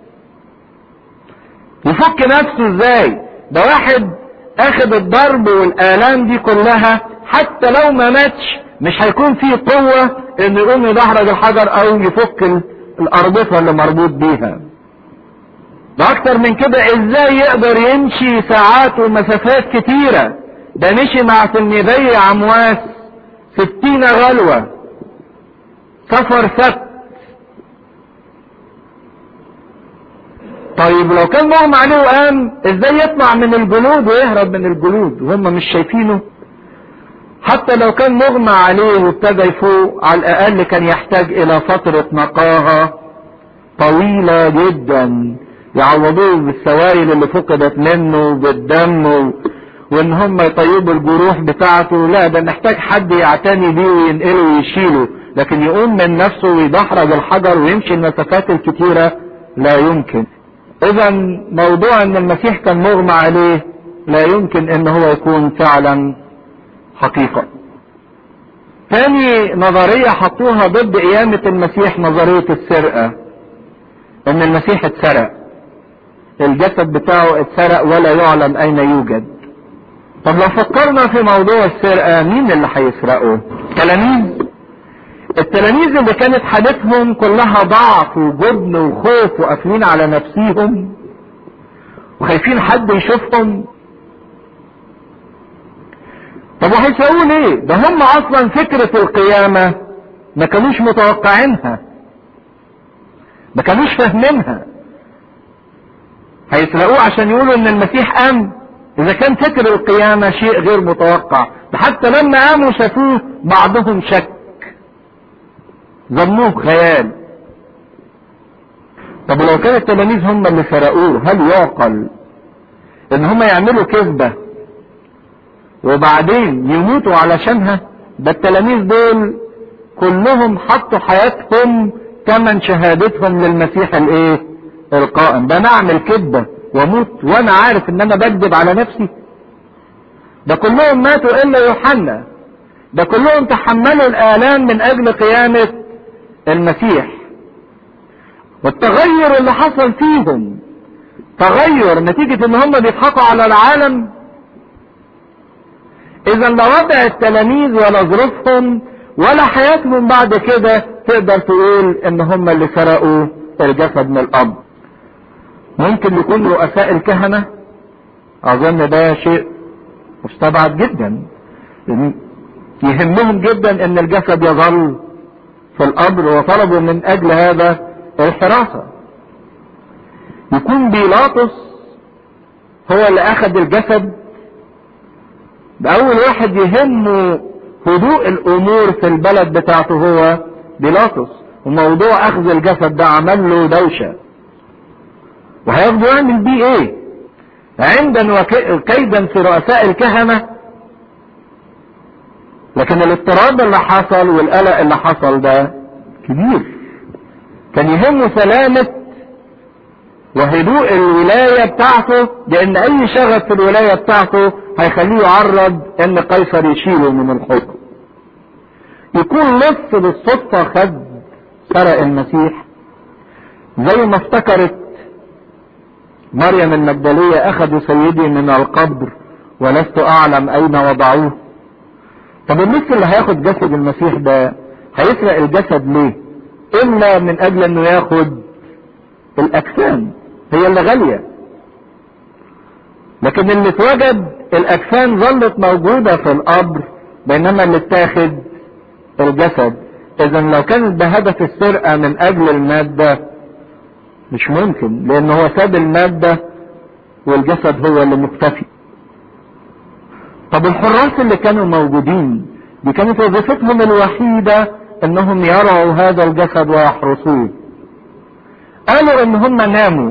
يفك نفسه ازاي ده واحد اخد الضرب والالام دي كلها حتى لو ما ماتش مش هيكون فيه قوة انه يقوم يدحرج الحجر او يفك الاربطة اللي مربوط بيها ده اكتر من كده ازاي يقدر يمشي ساعات ومسافات كتيرة ده مشي مع تلميذي عمواس ستين غلوة سفر سبت طيب لو كان مغمى عليه وقام ازاي يطلع من الجلود ويهرب من الجلود وهم مش شايفينه حتى لو كان مغمى عليه وابتدى يفوق على الاقل كان يحتاج الى فترة نقاهة طويلة جدا يعوضوه بالسوائل اللي فقدت منه بالدم وان هم يطيبوا الجروح بتاعته لا ده محتاج حد يعتني بيه وينقله ويشيله لكن يقوم من نفسه ويدحرج الحجر ويمشي المسافات الكتيرة لا يمكن اذا موضوع ان المسيح كان مغمى عليه لا يمكن ان هو يكون فعلا حقيقة تاني نظرية حطوها ضد قيامة المسيح نظرية السرقة ان المسيح اتسرق الجسد بتاعه اتسرق ولا يعلم اين يوجد طب لو فكرنا في موضوع السرقة مين اللي هيسرقه تلاميذ التلاميذ اللي كانت حالتهم كلها ضعف وجبن وخوف وقافلين على نفسيهم وخايفين حد يشوفهم طب وهيسرقوا ليه ده هم اصلا فكرة القيامة ما كانوش متوقعينها ما كانوش فاهمينها هيسرقوه عشان يقولوا ان المسيح قام اذا كان فكر القيامة شيء غير متوقع حتى لما قاموا شافوه بعضهم شك ظنوه خيال طب لو كان التلاميذ هم اللي سرقوه هل يعقل ان هم يعملوا كذبة وبعدين يموتوا علشانها ده التلاميذ دول كلهم حطوا حياتهم ثمن شهادتهم للمسيح الايه القائم ده انا اعمل كذبة واموت وانا عارف ان انا بكذب على نفسي ده كلهم ماتوا الا يوحنا ده كلهم تحملوا الالام من اجل قيامة المسيح والتغير اللي حصل فيهم تغير نتيجة ان هم بيضحكوا على العالم اذا لا وضع التلاميذ ولا ظروفهم ولا حياتهم بعد كده تقدر تقول ان هم اللي سرقوا الجسد من الاب ممكن يكون رؤساء الكهنة اظن ده شيء مستبعد جدا يهمهم جدا ان الجسد يظل في القبر وطلبوا من اجل هذا الحراسة يكون بيلاطس هو اللي اخذ الجسد ده اول واحد يهمه هدوء الامور في البلد بتاعته هو بيلاطس وموضوع اخذ الجسد ده عمل له دوشة وهياخدوا يعمل بيه ايه عندا وكيدا في رؤساء الكهنة لكن الاضطراب اللي حصل والقلق اللي حصل ده كبير كان يهمه سلامة وهدوء الولاية بتاعته لان اي شغف في الولاية بتاعته هيخليه يعرض ان قيصر يشيله من الحكم يكون لص بالصدفة خد سرق المسيح زي ما افتكرت مريم المجدلية اخذوا سيدي من القبر ولست اعلم اين وضعوه طب اللص اللي هياخد جسد المسيح ده هيسرق الجسد ليه الا من اجل انه ياخد الاجسام هي اللي غالية لكن اللي اتوجد الاجسام ظلت موجودة في القبر بينما اللي اتاخد الجسد اذا لو كانت بهدف السرقة من اجل المادة مش ممكن لان هو ساب المادة والجسد هو اللي مكتفي طب الحراس اللي كانوا موجودين دي كانت وظيفتهم الوحيدة انهم يرعوا هذا الجسد ويحرسوه قالوا ان هم ناموا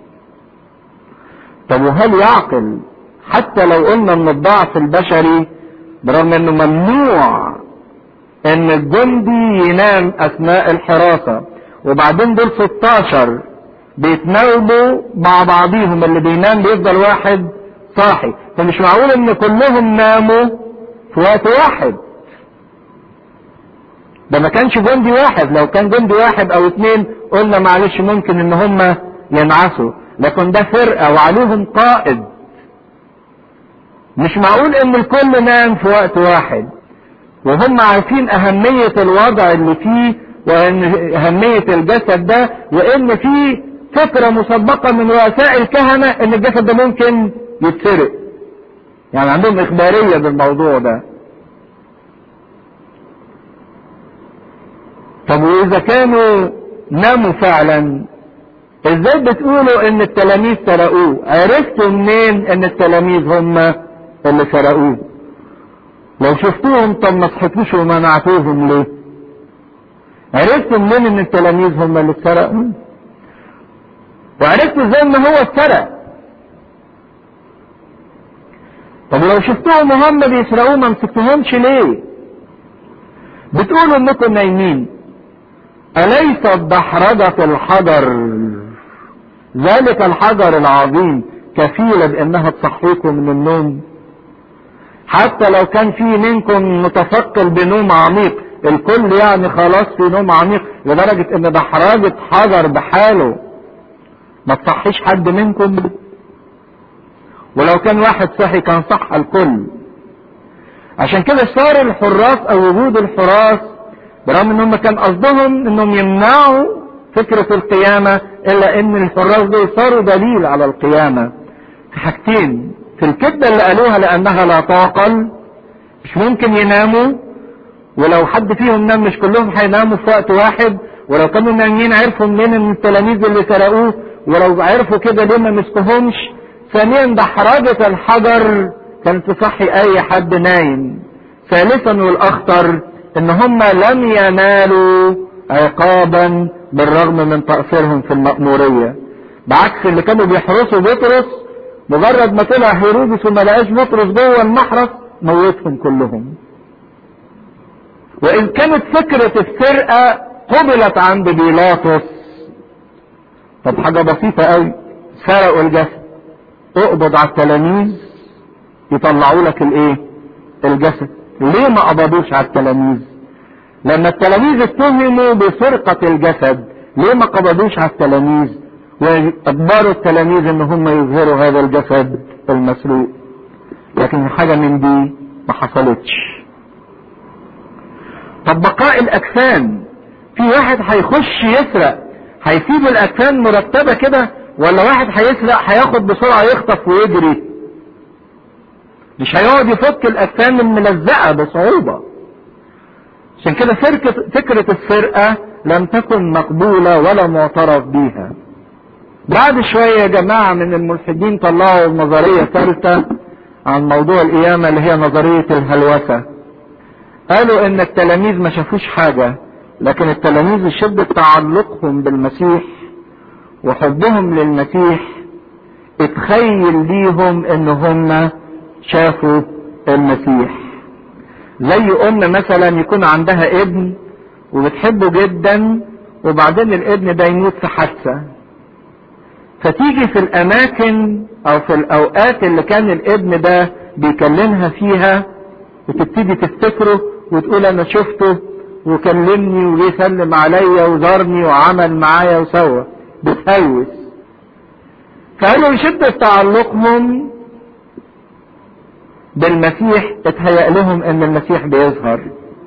طب وهل يعقل حتى لو قلنا ان الضعف البشري برغم انه ممنوع ان الجندي ينام اثناء الحراسة وبعدين دول 16 بيتناوبوا مع بعضيهم اللي بينام بيفضل واحد صاحي فمش معقول ان كلهم ناموا في وقت واحد ده ما كانش جندي واحد لو كان جندي واحد او اتنين قلنا معلش ممكن ان هم ينعسوا لكن ده فرقة وعليهم قائد مش معقول ان الكل نام في وقت واحد وهم عارفين اهمية الوضع اللي فيه وان اهمية الجسد ده وان في فكرة مسبقة من رؤساء الكهنة ان الجسد ده ممكن يتسرق يعني عندهم اخبارية بالموضوع ده طب واذا كانوا ناموا فعلا ازاي بتقولوا ان التلاميذ سرقوه عرفتوا منين ان التلاميذ هم اللي سرقوه لو شفتوهم طب ما صحتوش ومنعتوهم ليه عرفتوا منين ان التلاميذ هم اللي سرقوا وعرفتوا ازاي ان هو اتسرق طب لو شفتوهم وهم بيسرقوه ما مسكتهمش ليه بتقولوا انكم نايمين اليست دحرجة الحجر ذلك الحجر العظيم كفيلة بانها تصحيكم من النوم حتى لو كان في منكم متثقل بنوم عميق الكل يعني خلاص في نوم عميق لدرجة ان دحرجة حجر بحاله ما تصحيش حد منكم ولو كان واحد صحي كان صح الكل عشان كده صار الحراس او وجود الحراس برغم ان هم كان قصدهم انهم يمنعوا فكرة القيامة الا ان الحراس دول صاروا دليل على القيامة في حاجتين في الكذبة اللي قالوها لانها لا تعقل مش ممكن يناموا ولو حد فيهم نام مش كلهم هيناموا في وقت واحد ولو كانوا نايمين عرفوا منين ان التلاميذ اللي سرقوه ولو عرفوا كده ليه ما مسكوهمش ثانيا دحرجة الحجر كانت تصحي اي حد نايم ثالثا والاخطر ان هم لم ينالوا عقابا بالرغم من تقصيرهم في المأمورية بعكس اللي كانوا بيحرسوا بطرس مجرد ما طلع هيرودس وما لقاش بطرس جوه المحرس موتهم كلهم وإن كانت فكرة السرقة قبلت عند بيلاطس طب حاجة بسيطة قوي سرقوا الجسد اقبض على التلاميذ يطلعوا لك الايه الجسد ليه ما قبضوش على التلاميذ لما التلاميذ اتهموا بسرقة الجسد ليه ما قبضوش على التلاميذ واجبروا التلاميذ ان هم يظهروا هذا الجسد المسروق لكن حاجة من دي ما حصلتش طب بقاء الاجسام في واحد هيخش يسرق هيسيب الاجسام مرتبة كده ولا واحد هيسرق هياخد بسرعة يخطف ويجري مش هيقعد يفك الاجسام الملزقة بصعوبة عشان كده فكرة السرقة لم تكن مقبولة ولا معترف بيها بعد شوية يا جماعة من الملحدين طلعوا نظرية ثالثة عن موضوع القيامة اللي هي نظرية الهلوسة قالوا ان التلاميذ ما شافوش حاجة لكن التلاميذ شدة تعلقهم بالمسيح وحبهم للمسيح اتخيل ليهم ان هم شافوا المسيح زي ام مثلا يكون عندها ابن وبتحبه جدا وبعدين الابن ده يموت في حادثة فتيجي في الاماكن او في الاوقات اللي كان الابن ده بيكلمها فيها وتبتدي تفتكره وتقول انا شفته وكلمني وجه سلم عليا وزارني وعمل معايا وسوى بتهوس فقالوا شدة تعلقهم بالمسيح اتهيأ لهم ان المسيح بيظهر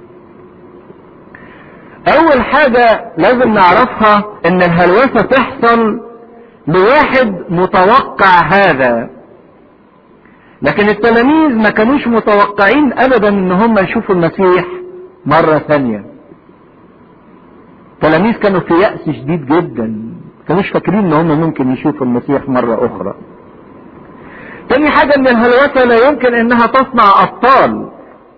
اول حاجة لازم نعرفها ان الهلوسة تحصل لواحد متوقع هذا لكن التلاميذ ما كانوش متوقعين ابدا ان هم يشوفوا المسيح مرة ثانية التلاميذ كانوا في يأس شديد جدا كانوش فاكرين ان هم ممكن يشوفوا المسيح مرة اخرى تاني حاجة ان الهلوسة لا يمكن انها تصنع ابطال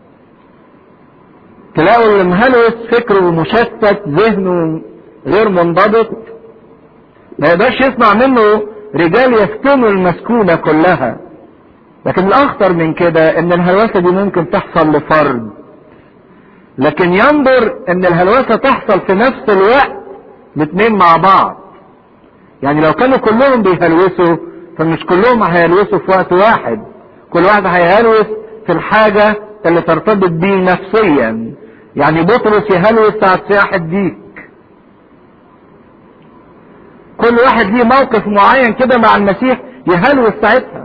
تلاقوا المهلوس فكره مشتت ذهنه غير منضبط ما يقدرش يصنع منه رجال يسكنوا المسكونة كلها لكن الاخطر من كده ان الهلوسة دي ممكن تحصل لفرد لكن ينظر ان الهلوسة تحصل في نفس الوقت الاثنين مع بعض يعني لو كانوا كلهم بيهلوسوا فمش كلهم هيهلوسوا في وقت واحد كل واحد هيهلوس في الحاجة اللي ترتبط بيه نفسيا يعني بطرس يهلوس ساعة سياحة ديك كل واحد ليه موقف معين كده مع المسيح يهلوس ساعتها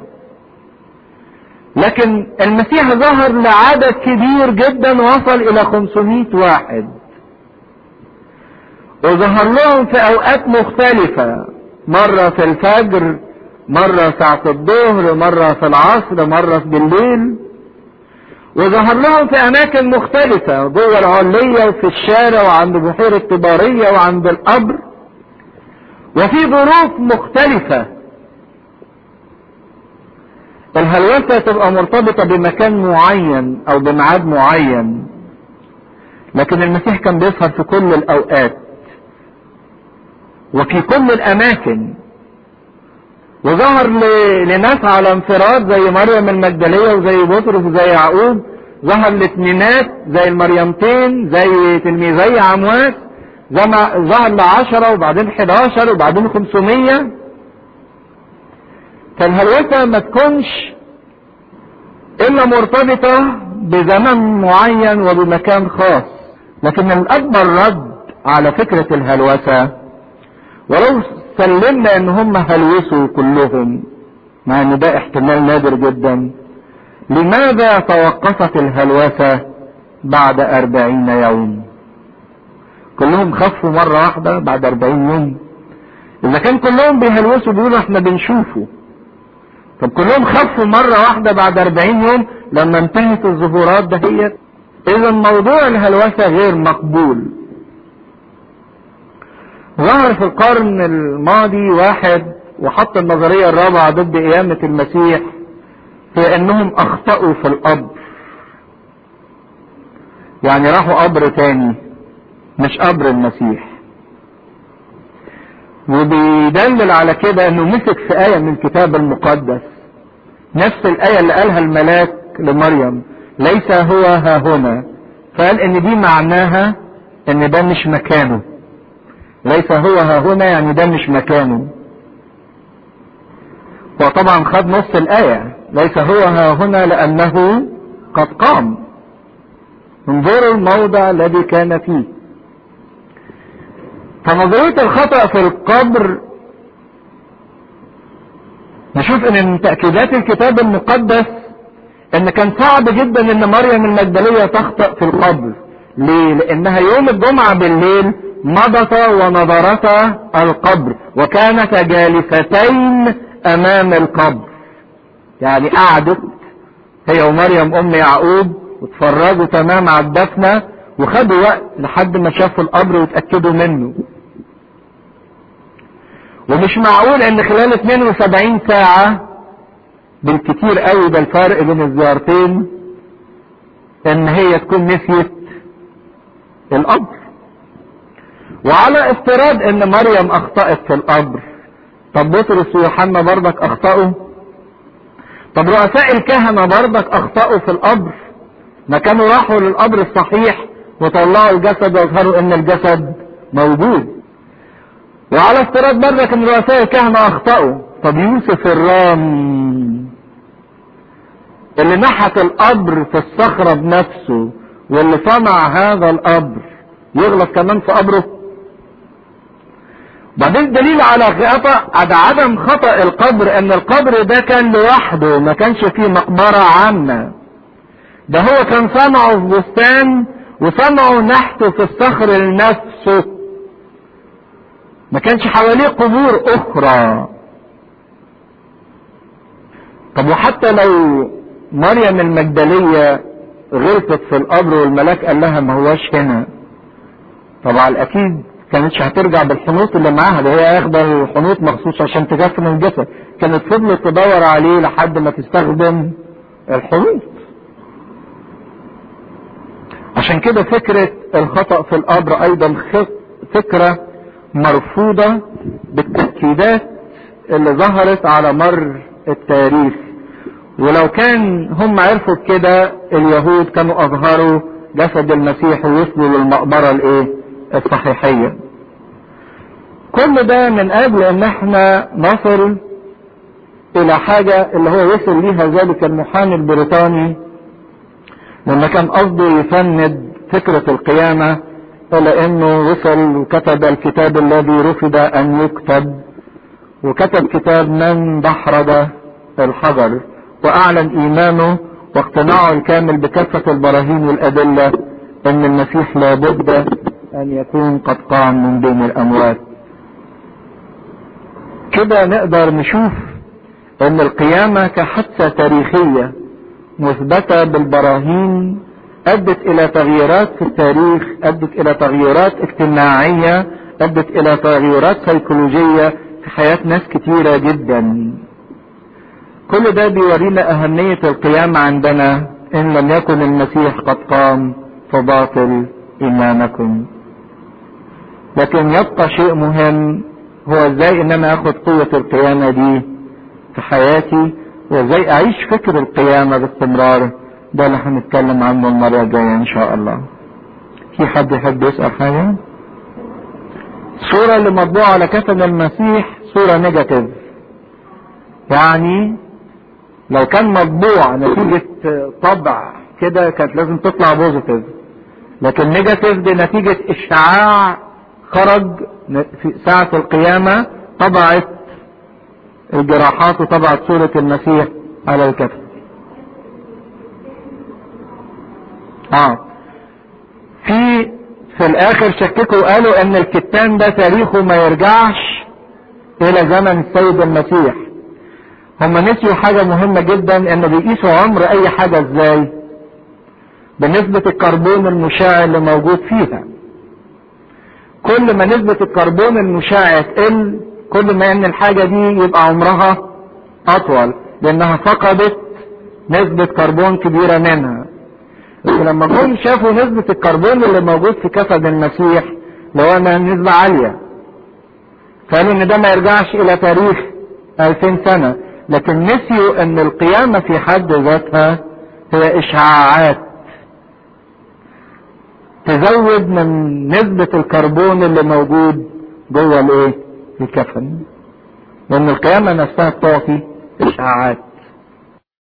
لكن المسيح ظهر لعدد كبير جدا وصل الى 500 واحد وظهر لهم في اوقات مختلفة مرة في الفجر مرة ساعة الظهر مرة في العصر مرة في بالليل وظهر لهم في اماكن مختلفة جوه العلية وفي الشارع وعند بحيرة طبارية وعند القبر وفي ظروف مختلفة الهلوسة تبقى مرتبطة بمكان معين او بميعاد معين لكن المسيح كان بيظهر في كل الاوقات وفي كل الاماكن وظهر لناس على انفراد زي مريم المجدلية وزي بطرس وزي يعقوب ظهر لاثنينات زي المريمتين زي تلميذي عمواس ظهر لعشرة وبعدين حداشر وبعدين خمسمية فالهلوسة ما تكونش الا مرتبطة بزمن معين وبمكان خاص لكن الاكبر رد على فكرة الهلوسة ولو سلمنا ان هم هلوسوا كلهم مع ان ده احتمال نادر جدا لماذا توقفت الهلوسة بعد أربعين يوم كلهم خفوا مرة واحدة بعد أربعين يوم إذا كان كلهم بيهلوسوا بيقولوا احنا بنشوفه طب كلهم خفوا مرة واحدة بعد أربعين يوم لما انتهت الظهورات دهيت إذا موضوع الهلوسة غير مقبول ظهر في القرن الماضي واحد وحط النظرية الرابعة ضد قيامة المسيح في انهم اخطأوا في القبر يعني راحوا قبر تاني مش قبر المسيح وبيدلل على كده انه مسك في آية من الكتاب المقدس نفس الآية اللي قالها الملاك لمريم ليس هو ها هنا فقال ان دي معناها ان ده مش مكانه ليس هو ها هنا يعني ده مش مكانه وطبعا خد نص الآية ليس هو ها هنا لأنه قد قام انظروا الموضع الذي كان فيه فنظرية الخطأ في القبر نشوف ان من تأكيدات الكتاب المقدس ان كان صعب جدا ان مريم المجدلية تخطأ في القبر ليه؟ لانها يوم الجمعة بالليل مضتا ونظرتا القبر وكانتا جالستين امام القبر يعني قعدت هي ومريم ام يعقوب واتفرجوا تمام على الدفنة وخدوا وقت لحد ما شافوا القبر واتأكدوا منه ومش معقول ان خلال 72 ساعة بالكتير قوي ده الفرق بين الزيارتين ان هي تكون نسيت القبر وعلى افتراض ان مريم اخطأت في القبر طب بطرس ويوحنا برضك اخطأوا طب رؤساء الكهنة برضك اخطأوا في القبر ما كانوا راحوا للقبر الصحيح وطلعوا الجسد واظهروا ان الجسد موجود وعلى افتراض برضك ان رؤساء الكهنة اخطأوا طب يوسف الرام اللي نحت القبر في الصخرة بنفسه واللي صنع هذا القبر يغلط كمان في قبره بعدين دليل على خطأ على عدم خطأ القبر ان القبر ده كان لوحده ما كانش فيه مقبرة عامة ده هو كان صنعه في بستان وصنعه نحته في الصخر لنفسه ما كانش حواليه قبور اخرى طب وحتى لو مريم المجدلية غلطت في القبر والملاك قال لها ما هواش هنا طبعا الاكيد كانتش هترجع بالحنوط اللي معاها ده هي اخده الحنوط مخصوص عشان تجفن الجسد كانت فضلت تدور عليه لحد ما تستخدم الحنوط عشان كده فكرة الخطأ في القبر ايضا فكرة مرفوضة بالتأكيدات اللي ظهرت على مر التاريخ ولو كان هم عرفوا بكده اليهود كانوا اظهروا جسد المسيح ووصلوا للمقبرة الايه الصحيحية كل ده من اجل ان احنا نصل الى حاجة اللي هو وصل ليها ذلك المحامي البريطاني لما كان قصده يفند فكرة القيامة الى انه وصل وكتب الكتاب الذي رفض ان يكتب وكتب كتاب من دحرج الحجر واعلن ايمانه واقتناعه الكامل بكافة البراهين والادلة ان المسيح لابد ان يكون قد قام من بين الاموات كده نقدر نشوف ان القيامة كحادثة تاريخية مثبتة بالبراهين ادت الى تغييرات في التاريخ ادت الى تغييرات اجتماعية ادت الى تغيرات سيكولوجية في حياة ناس كتيرة جدا كل ده بيورينا اهمية القيام عندنا ان لم يكن المسيح قد قام فباطل ايمانكم لكن يبقى شيء مهم هو ازاي ان انا اخد قوة القيامة دي في حياتي وازاي اعيش فكر القيامة باستمرار ده اللي هنتكلم عنه المرة الجاية ان شاء الله في حد يحب يسأل حاجة الصورة اللي مطبوعة على كفن المسيح صورة نيجاتيف يعني لو كان مطبوع نتيجة طبع كده كانت لازم تطلع بوزيتيف لكن نيجاتيف دي نتيجة اشعاع خرج في ساعة القيامة طبعت الجراحات وطبعت صورة المسيح على الكفن اه في في الاخر شككوا وقالوا ان الكتان ده تاريخه ما يرجعش الى زمن السيد المسيح هم نسيوا حاجة مهمة جدا ان بيقيسوا عمر اي حاجة ازاي بنسبة الكربون المشع اللي موجود فيها كل ما نسبة الكربون المشع تقل كل ما ان الحاجة دي يبقى عمرها اطول لانها فقدت نسبة كربون كبيرة منها لما جم شافوا نسبة الكربون اللي موجود في كفن المسيح لو انها نسبة عالية قالوا ان ده ما يرجعش الى تاريخ 2000 سنة لكن نسيوا ان القيامة في حد ذاتها هي اشعاعات تزود من نسبة الكربون اللي موجود جوه الايه الكفن لان القيامة نفسها بتعطي اشعاعات